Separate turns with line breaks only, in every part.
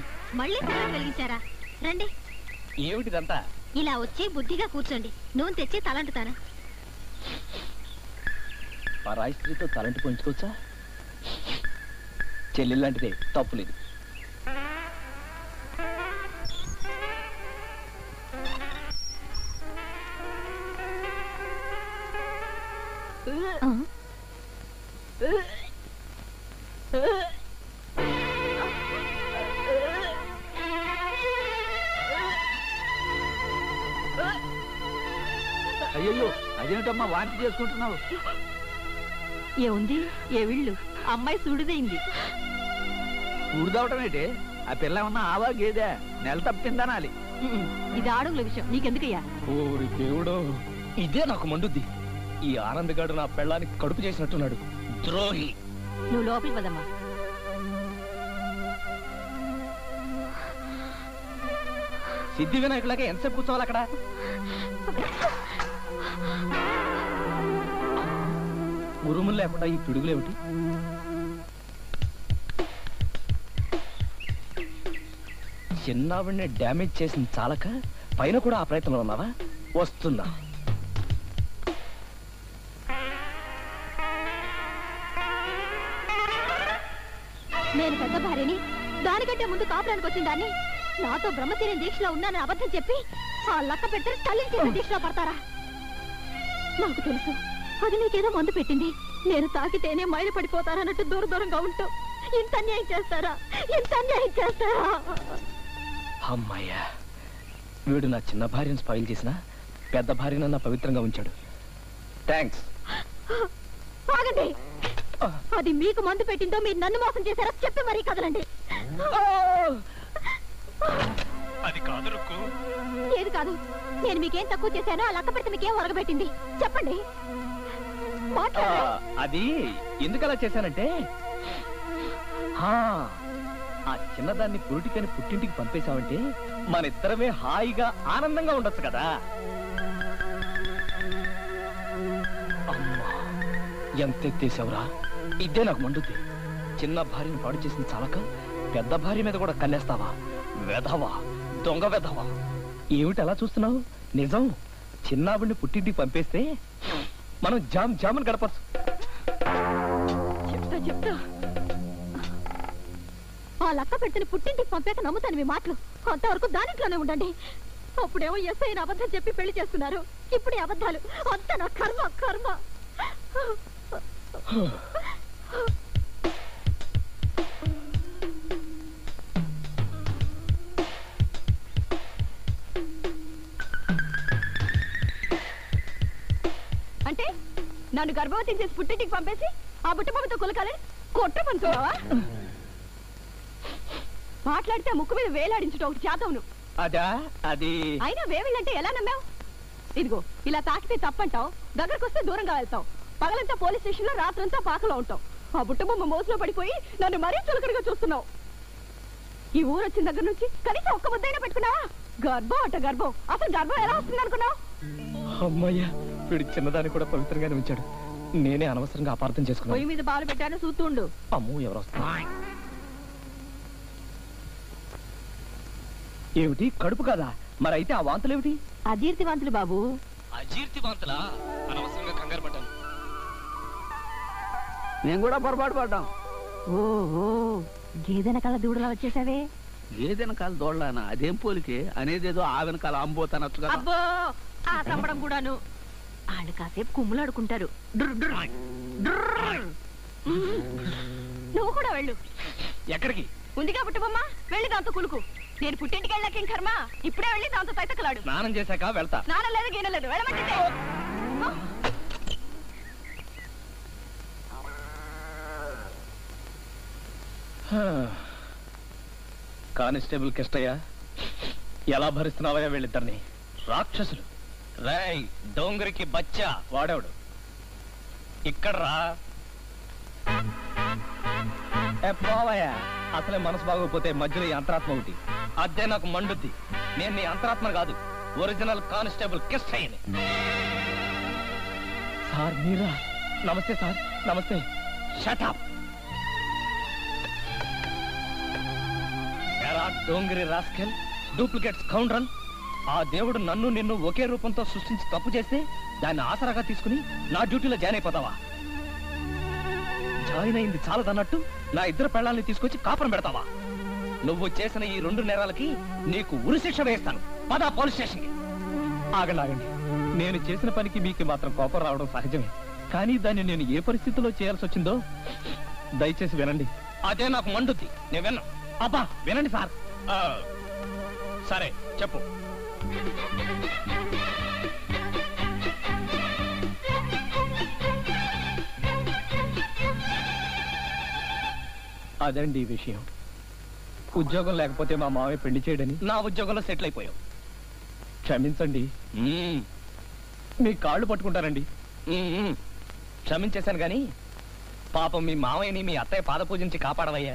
మళ్ళీ సిగరెట్ వెలిగించారా రండి
ఏమిటిదంతా
ఇలా వచ్చి బుద్ధిగా కూర్చోండి నూనె తెచ్చి తలంటుతాను
పరాయి స్త్రీతో తలంటి పోయించుకోవచ్చా చెల్లెల్లాంటిదే తప్పులేదు
ఆ,
అయ్యో అదేమిటమ్మా వాంతి చేసుకుంటున్నావు
ఏముంది ఏ విళ్ళు అమ్మాయి సుడిదైంది
ఊడిదవటం ఏంటి ఆ పిల్ల ఏమన్నా ఆవా గేదె నెల తప్పిందనాలి
ఇది ఆడుగుల విషయం నీకెందుకయ్యా
ఓరి దేవుడు ఇదే నాకు మండుద్ది ఈ ఆనందగాడు నా పెళ్ళానికి కడుపు చేసినట్టున్నాడు ద్రోహి
నువ్వు లోపలికి పదమ్మా
సిద్ధి వినాయకులాగా ఎంతసేపు కూర్చోవాలి అక్కడ ఉరుములు లేకుండా ఈ పిడుగులేమిటి చిన్నావిడిని డ్యామేజ్ చేసింది చాలక పైన కూడా ఆ ప్రయత్నంలో ఉన్నావా వస్తున్నా
నేను పెద్ద భార్యని దానికంటే ముందు కాపురానికి వచ్చిన దాన్ని నాతో బ్రహ్మచర్యం దీక్షలో ఉన్నానని అబద్ధం చెప్పి ఆ లక్క పెట్టిన తల్లిని చేసిన దీక్షలో పడతారా నాకు తెలుసు అది నీకేదో మందు పెట్టింది నేను తాకితేనే మైలు పడిపోతారన్నట్టు దూర దూరంగా ఉంటావు ఇంత అన్యాయం చేస్తారా ఇంత అన్యాయం చేస్తారా
అమ్మాయ్యా వీడు నా చిన్న భార్యను స్పాయిల్ చేసిన పెద్ద భార్యను నా పవిత్రంగా ఉంచాడు థ్యాంక్స్
ఆగండి అది మీకు మందు పెట్టిందో మీరు నన్ను మోసం చేశారో చెప్పి మరీ కదలండి
అది కాదు రుక్కు
ఏది కాదు నేను మీకేం తక్కువ చేశానో ఆ లక్క పెడితే మీకేం ఒరగబెట్టింది చెప్పండి మాట్లాడండి
అది ఎందుకు అలా చేశానంటే హా, ఆ చిన్నదాన్ని పురుటికని పుట్టింటికి పంపేశామంటే మన ఇద్దరమే హాయిగా ఆనందంగా ఉండొచ్చు కదా అమ్మా ఎంత ఎత్తేసావురా ఇదే నాకు మండుద్ది చిన్న భార్యను పాడు చేసిన చాలక పెద్ద భార్య మీద కూడా కన్నేస్తావా వెధవా దొంగ వెధవా ఏమిటి అలా చూస్తున్నావు నిజం చిన్నావిడిని పుట్టింటికి పంపేస్తే మనం జామ్ జామున్ గడపచ్చు
చెప్తా చెప్తా ఆ లక్క పెడితే పుట్టింటికి పంపాక నమ్ముతాను మీ మాటలు అంతవరకు దానిట్లోనే ఉండండి అప్పుడేమో ఎస్ఐ అబద్ధం చెప్పి పెళ్లి చేస్తున్నారు ఇప్పుడు ఈ అబద్ధాలు అంత నా కర్మ కర్మ అంటే నన్ను గర్భవతిని చేసి పుట్టింటికి పంపేసి ఆ బుట్టబొమ్మతో కొలకాలి కొట్ట పంచుకోవా మాట్లాడితే ముక్కు మీద వేలాడించడం ఒకటి చేతవును
అదా అది
అయినా వేవిళ్ళంటే ఎలా నమ్మావు ఇదిగో ఇలా తాకితే తప్పంటావు దగ్గరకు వస్తే దూరంగా వెళ్తావు పగలంతా పోలీస్ స్టేషన్ లో రాత్రంతా పాకలో ఉంటావు ఆ బుట్టబొమ్మ మోసులో పడిపోయి నన్ను మరీ చులకడగా చూస్తున్నావు ఈ ఊరు వచ్చిన దగ్గర నుంచి కనీసం ఒక్క ముద్దైనా పెట్టుకున్నావా గర్భం అట గర్భం అసలు గర్భం ఎలా వస్తుంది అనుకున్నావు
అమ్మయ్యా వీడు చిన్నదాన్ని కూడా పవిత్రంగానే ఉంచాడు నేనే అనవసరంగా అపార్థం చేసుకున్నాను
పొయ్యి మీద బాలు పెట్టాను చూస్తుండు
అమ్మో ఎవరు వస్తున్నారు ఏమిటి కడుపు కదా మరి అయితే ఆ వాంతులు ఏమిటి
అజీర్తివంతులు బాబు
అజీర్తి వాంతులా అనవసరంగా కంగారు పడ్డాను
మేము కూడా పొరపాటు పడ్డాం
ఓ ఓ గేదెన కళ్ళ దూడలా వచ్చేసావే
ఏ వెనకాల దోళ్ళనా అదేం పోలికే అనేదేదో ఆ వెనకాల అంబోతనొచ్చు కదా
అబ్బో ఆ చంపడం కూడాను వాళ్ళు కాసేపు కుమ్ములాడుకుంటారు డుర్ డుర్. డుర్. నువ్వు కూడా వెళ్ళు
ఎక్కడికి
ఉందిగా పుట్టబొమ్మ వెళ్ళి దాంతో కులుకు నేను పుట్టింటికి వెళ్ళాకేం కర్మ ఇప్పుడే వెళ్ళి దాంతో తైతకలాడు
స్నానం చేశాక వెళ్తా
స్నానం లేదు గీనం లేదు వెళ్ళమంటే
కానిస్టేబుల్ కిష్టయ్య ఎలా భరిస్తున్నావయ్యా వీళ్ళిద్దరిని రాక్షసులు రాయ్ డోంగరికి బచ్చా వాడేవాడు ఇక్కడ రా ఏ పోవయ్యా అసలే మనసు బాగోకపోతే మధ్యలో ఈ అంతరాత్మ ఒకటి అదే నాకు మండుద్ది నేను నీ అంతరాత్మ కాదు ఒరిజినల్ కానిస్టేబుల్ కిష్టయ్యని సార్ మీరా నమస్తే సార్ నమస్తే షటప్ ఎరా డోంగిరి రాస్కెల్ డూప్లికేట్ స్కౌండ్రల్ ఆ దేవుడు నన్ను నిన్ను ఒకే రూపంతో సృష్టించి తప్పు చేస్తే దాన్ని ఆసరాగా తీసుకుని నా డ్యూటీలో జాయిన్ అయిపోతావా జాయిన్ అయింది చాలదన్నట్టు నా ఇద్దరు పెళ్ళాలని తీసుకొచ్చి కాపురం పెడతావా నువ్వు చేసిన ఈ రెండు నేరాలకి నీకు ఉరిశిక్ష వేస్తాను పదా పోలీస్ స్టేషన్కి ఆగండి ఆగండి నేను చేసిన పనికి మీకు మాత్రం కోపం రావడం సహజమే కానీ దాన్ని నేను ఏ పరిస్థితిలో చేయాల్సి వచ్చిందో దయచేసి వినండి అదే నాకు మండుద్ది నేను విన్నా అబ్బా వినండి సార్ ఆ, సరే చెప్పు అదండి ఈ విషయం ఉద్యోగం లేకపోతే మా మావయ్య పెళ్లి చేయడని నా ఉద్యోగంలో సెటిల్ అయిపోయావు క్షమించండి మీ కాళ్ళు పట్టుకుంటారండి క్షమించేశాను గాని పాపం మీ మావయ్యని మీ అత్తయ్య పాద పూజ నుంచి కాపాడవయ్యా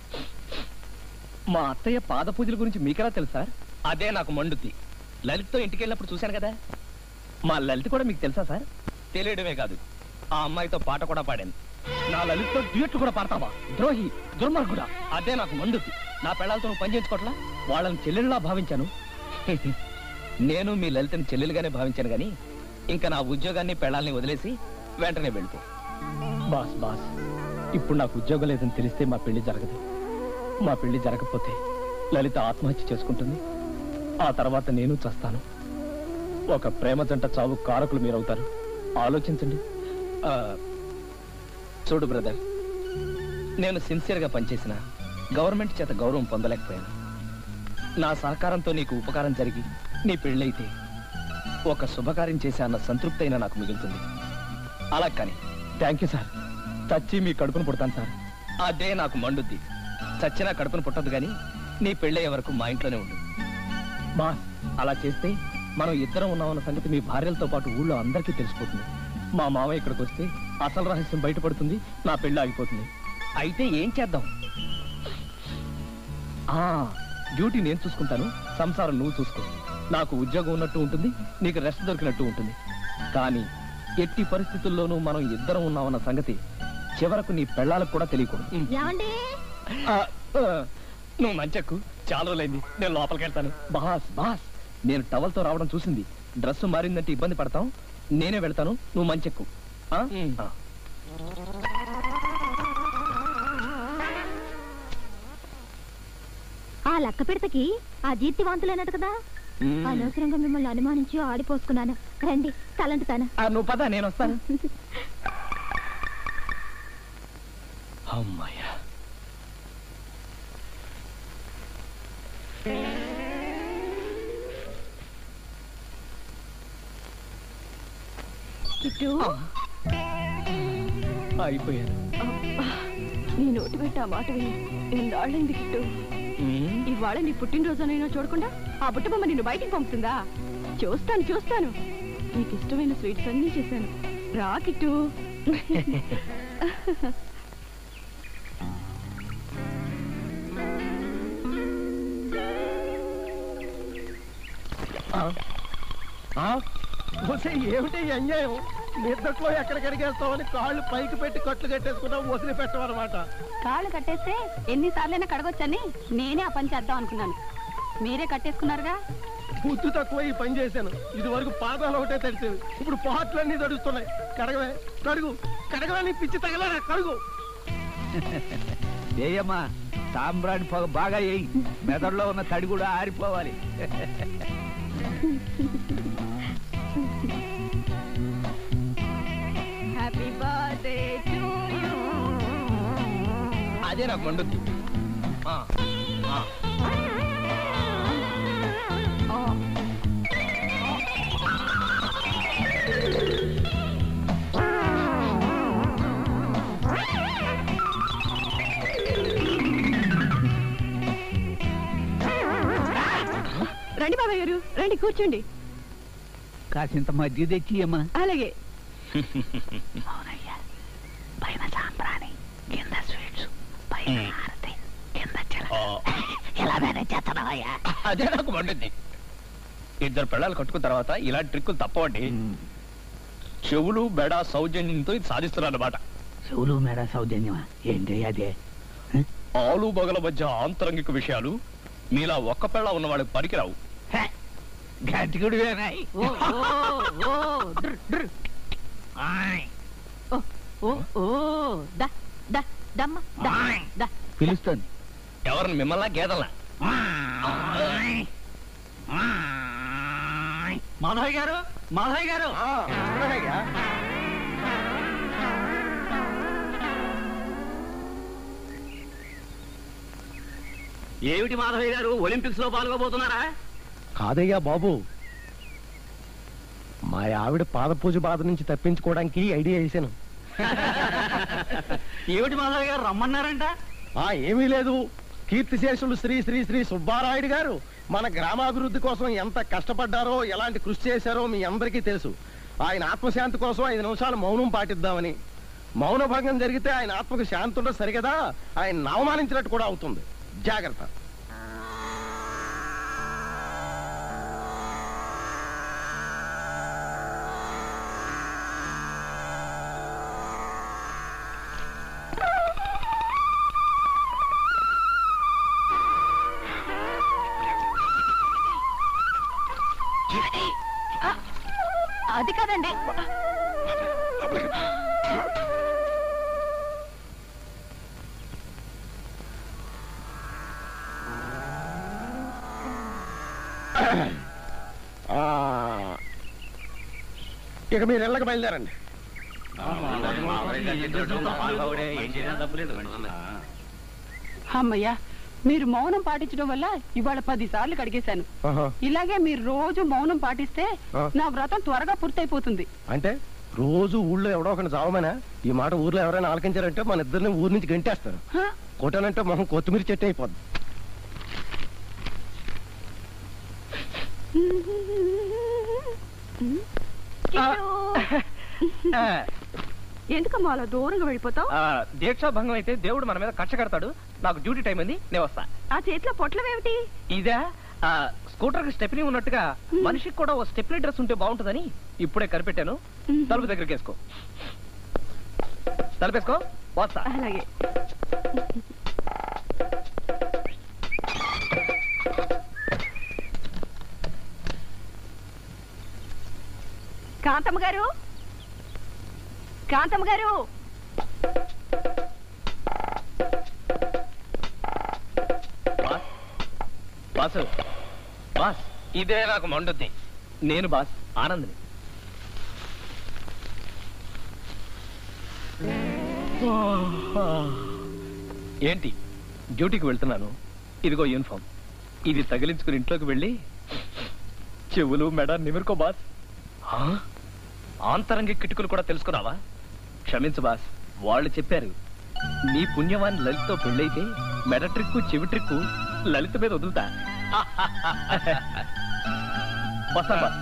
మా అత్తయ్య పాద పూజల గురించి మీకెలా తెలుసా అదే నాకు మండుద్ది లలిత్తో ఇంటికి వెళ్ళినప్పుడు చూశాను కదా మా లలిత్ కూడా మీకు తెలుసా సార్ తెలియడమే కాదు ఆ అమ్మాయితో పాట కూడా పాడాను నా లలిత్తో డ్యూట్ కూడా పాడతావా ద్రోహి దుర్మార్గుడా అదే నాకు మండుద్ది నా పెళ్ళాలతో నువ్వు పని చేయించుకోవట్లా వాళ్ళని చెల్లెళ్ళలా భావించాను నేను మీ లలితని చెల్లెలుగానే భావించాను గాని ఇంకా నా ఉద్యోగాన్ని పెళ్ళాలని వదిలేసి వెంటనే వెళ్ళిపో బాస్ బాస్ ఇప్పుడు నాకు ఉద్యోగం లేదని తెలిస్తే మా పెళ్లి జరగదు మా పెళ్లి జరగకపోతే లలిత ఆత్మహత్య చేసుకుంటుంది ఆ తర్వాత నేను చస్తాను ఒక ప్రేమ జంట చావు కారకులు మీరవుతారు ఆలోచించండి ఆ, చూడు బ్రదర్ నేను సిన్సియర్గా పనిచేసిన గవర్నమెంట్ చేత గౌరవం పొందలేకపోయాను నా సహకారంతో నీకు ఉపకారం జరిగి నీ పెళ్ళైతే ఒక శుభకార్యం చేసే అన్న సంతృప్తి అయినా నాకు మిగులుతుంది అలా కానీ థ్యాంక్ యూ సార్ చచ్చి మీ కడుపును పుడతాను సార్ అదే నాకు మండుద్ది చచ్చినా కడుపును పుట్టదు కానీ నీ పెళ్ళయ్యే వరకు మా ఇంట్లోనే ఉండు బా అలా చేస్తే మనం ఇద్దరం ఉన్నామన్న సంగతి మీ భార్యలతో పాటు ఊళ్ళో అందరికీ తెలిసిపోతుంది మా మామయ్య ఇక్కడికి వస్తే అసలు రహస్యం బయటపడుతుంది నా పెళ్ళి ఆగిపోతుంది అయితే ఏం చేద్దాం ఆ డ్యూటీ నేను చూసుకుంటాను సంసారం నువ్వు చూసుకో నాకు ఉద్యోగం ఉన్నట్టు ఉంటుంది నీకు రెస్ట్ దొరికినట్టు ఉంటుంది కానీ ఎట్టి పరిస్థితుల్లోనూ మనం ఇద్దరం ఉన్నామన్న సంగతి చివరకు నీ పెళ్ళాలకు కూడా తెలియకూడదు
ఏమండి
ఆ, ఆ, నువ్వు మంచెక్కు చాలా రోజులైంది నేను లోపలికి వెళ్తాను బాస్ బాస్ నేను టవల్తో రావడం చూసింది డ్రెస్ మారిందంటే ఇబ్బంది పడతాం నేనే వెళ్తాను నువ్వు మంచెక్కు ఆ? ఆ.
ఆ లక్క పిడతకి ఆ జీర్తివాంతులేనట్టు కదా అనవసరంగా మిమ్మల్ని అనుమానించి ఆడిపోసుకున్నాను రండి తలంటుతాను
ఆ, నువ్వు పద నేను వస్తాను అమ్మాయ్యా
కిట్టు
అయిపోయాను
నీ నోటి పెట్టి ఆ మాట విని ఎన్నాళ్ళైంది కిట్టు
ఉమ్.
ఇవాళ నీ పుట్టినరోజునైనా చూడకుండా ఆ బుట్ట బొమ్మ నిన్ను బయటికి పంపుతుందా చూస్తాను చూస్తాను నీకు ఇష్టమైన స్వీట్స్ అన్నీ చేశాను రా కిట్టు
ఏమిటి ఈ అన్యాయం నిద్దట్లో ఎక్కడ కడిగేస్తామని కాళ్ళు పైకి పెట్టి కట్లు కట్టేసుకున్నాం వదిలి పెట్టమన్నమాట
కాళ్ళు కట్టేస్తే ఎన్నిసార్లైనా కడగొచ్చని నేనే ఆ పని చేద్దాం అనుకున్నాను మీరే కట్టేసుకున్నారుగా
బుద్ధి తక్కువ ఈ పని చేశాను ఇది వరకు పాదాలు ఒకటే తడిచేది ఇప్పుడు పాటలన్నీ తడుస్తున్నాయి కడగవే కడుగు కడగవే పిచ్చి తగలరా కడుగు
ఏయమ్మా సాంబ్రాణి పొగ బాగా వేయి మెదడులో ఉన్న తడి కూడా ఆరిపోవాలి
హ్యాపీ బర్త్డే టు యూ
అదే నాకు మండుద్ది ఆ, ఆ.
రండి బాబాయ్ గారు రండి కూర్చోండి
కాసింత మధ్య తెచ్చి అమ్మా
అలాగే
అవునయ్యా పైన సాంబ్రాణి కింద స్వీట్స్ పైన హారతి కింద
ఆ.
ఎలా మేనేజ్ చేస్తున్నావయ్యా
అదే నాకు మండుద్ది ఇద్దరు పెళ్ళాలు కట్టుకున్న తర్వాత ఇలాంటి ట్రిక్కులు తప్పవండి చెవులు బెడ సౌజన్యంతో ఇది సాధిస్తున్నారు అనమాట
చెవులు మేడ సౌజన్యమా ఏంటి అదే
ఆలు బగల మధ్య ఆంతరంగిక విషయాలు మీలా ఒక్క పెళ్ళ ఉన్న వాళ్ళకి పనికిరావు
గట్టిగుడివేనాయ్
ఓ ఓ ఓ డ్ర్, డ్ర్. ఓ ఓ ఓ ద ద దమ్మ ద ద
పిలుస్తుంది
ఎవరిని మిమ్మల్ని గేదల్లా
మాధవ్ గారు మాధవ్ గారు
ఆ, ఉన్నానయ్యా.
ఏమిటి మాధవయ్య గారు ఒలింపిక్స్ లో పాల్గొబోతున్నారా
కాదయ్యా బాబు మా ఆవిడ పాద పూజ బాధ నుంచి తప్పించుకోవడానికి ఐడియా వేసాను
ఏమిటి మాధవయ్య గారు రమ్మన్నారంట
ఆ ఏమీ లేదు కీర్తిశేషులు శ్రీ శ్రీ శ్రీ సుబ్బారాయుడు గారు మన గ్రామాభివృద్ధి కోసం ఎంత కష్టపడ్డారో ఎలాంటి కృషి చేశారో మీ అందరికీ తెలుసు ఆయన ఆత్మశాంతి కోసం ఐదు నిమిషాలు మౌనం పాటిద్దామని మౌన భంగం జరిగితే ఆయన ఆత్మకు శాంతి ఉండదు సరిగదా ఆయన అవమానించినట్టు కూడా అవుతుంది జాగ్రత్త
అది కాదండి
ఆ, ఇక మీరు ఇళ్ళకి బయలుదేరండి
అమ్మయ్యా మీరు మౌనం పాటించడం వల్ల ఇవాళ పది సార్లు కడిగేశాను
ఆహా.
ఇలాగే మీరు రోజు మౌనం పాటిస్తే
ఆ.
నా వ్రతం త్వరగా పూర్తయిపోతుంది
అంటే రోజు ఊళ్ళో ఎవడో ఒకటి చావమనా ఈ మాట ఊర్లో ఎవరైనా ఆలకించారంటే మన ఇద్దరిని ఊరి నుంచి గంటేస్తారు
హ?
కొట్టానంటే మొహం కొత్తిమీర చెట్టు అయిపోద్ది
ఎందుకమ్మా అలా దూరంగా వెళ్ళిపోతావు
దీక్షా భంగం అయితే దేవుడు మన మీద కక్ష కడతాడు నాకు డ్యూటీ టైం ఉంది నేను వస్తా
ఆ చేతిలో పొట్లమేమిటి
ఇదే స్కూటర్ కి స్టెప్నీ ఉన్నట్టుగా మనిషికి కూడా ఓ స్టెప్నీ డ్రెస్ ఉంటే బాగుంటుందని ఇప్పుడే కనిపెట్టాను తలుపు దగ్గరికి వేసుకో తలుపేసుకో వస్తా
అలాగే కాంతమ్మ గారు కాంతమ్మ గారు
బాస్ బాసు బాస్ ఇదే నాకు మండుద్ది నేను బాస్ ఆనంద్ని ఏంటి డ్యూటీకి వెళ్తున్నాను ఇదిగో యూనిఫామ్ ఇది తగిలించుకుని ఇంట్లోకి వెళ్ళి చెవులు మెడ నిమిరుకో బాస్ ఆ? ఆంతరంగ కిటుకులు కూడా తెలుసుకున్నావా క్షమించు బాస్ వాళ్ళు చెప్పారు నీ పుణ్యవాన్ లలిత్తో పెళ్ళైతే మెడ ట్రిక్కు చెవి ట్రిక్కు లలిత మీద వదులుతా వస్తా బాస్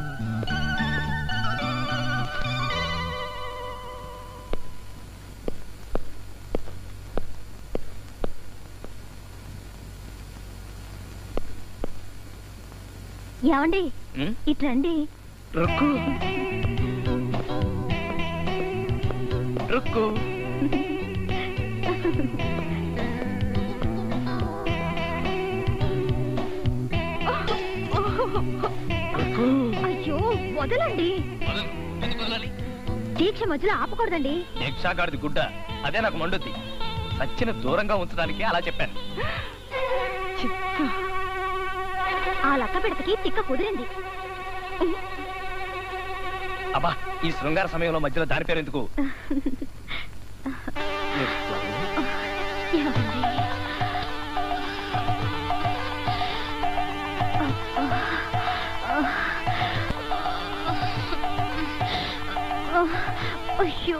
ఏమండి
ఉం?
ఇట్రండి
రుక్కు రుక్కు రుక్కు
అయ్యో వదలండి
వదలు. ఎందుకు వదలాలి?
దీక్ష మధ్యలో ఆపకూడదండి
దీక్షాగాడిది గుడ్డ అదే నాకు మండుద్ది సచ్చిన దూరంగా ఉంచడానికి అలా చెప్పాను
ఆ లక్క పిడతకి తిక్క కుదిరింది
అబ్బా ఈ శృంగార సమయంలో మధ్యలో దాని పేరు ఎందుకు
ఏమండి? అయ్యో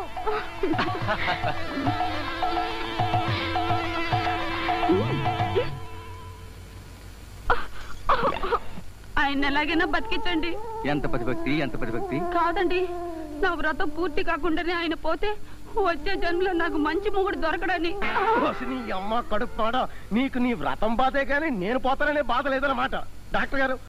ఆయన ఎలాగైనా బతికించండి
ఎంత ప్రతిభక్తి ఎంత ప్రతిభక్తి
కాదండి నా వ్రతం పూర్తి కాకుండానే ఆయన పోతే వచ్చే జన్మలో నాకు మంచి మొగుడు దొరకడని
ఓసి నీ అమ్మ కడుపు మాడ నీకు నీ వ్రతం బాధే కానీ నేను పోతాననే బాధ లేదన్నమాట డాక్టర్ గారు